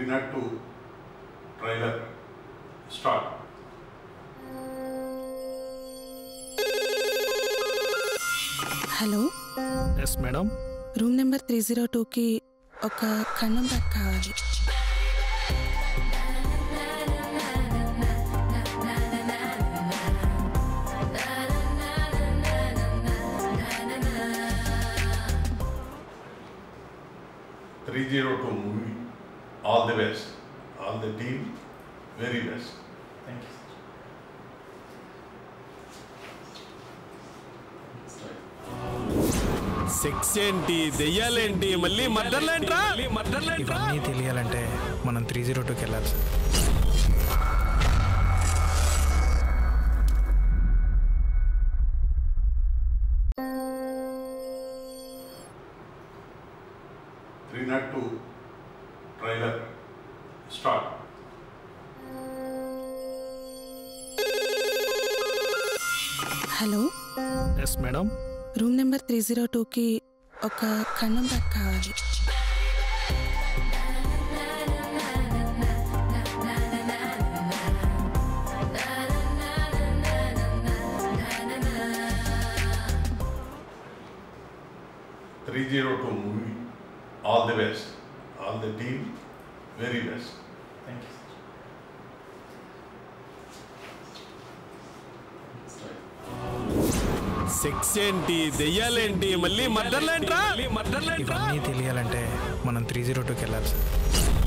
not to trailer start hello yes madam room number three zero టూకి ఒక కన్నం bag కావాలి three zero two movie all the best all the team very best సెక్స్ ఏంటి దెయ్యాలేంటి మళ్ళీ మర్డర్లేంట్రా ఇవన్నీ తెలియాలంటే మనం త్రీ జీరో టూకి వెళ్ళాలి sir three not to trailer start hello yes madam room number three zero టూకి ఒక కన్నం బ్యాగ్ కావాలి three zero two movie all the best all the team very best సెక్స్ ఏంటి దెయ్యాలేంటి మళ్ళీ మర్డర్లేంట్రా ఇవన్నీ తెలియాలంటే మనం త్రీ జీరో టూకి వెళ్ళాలి సార్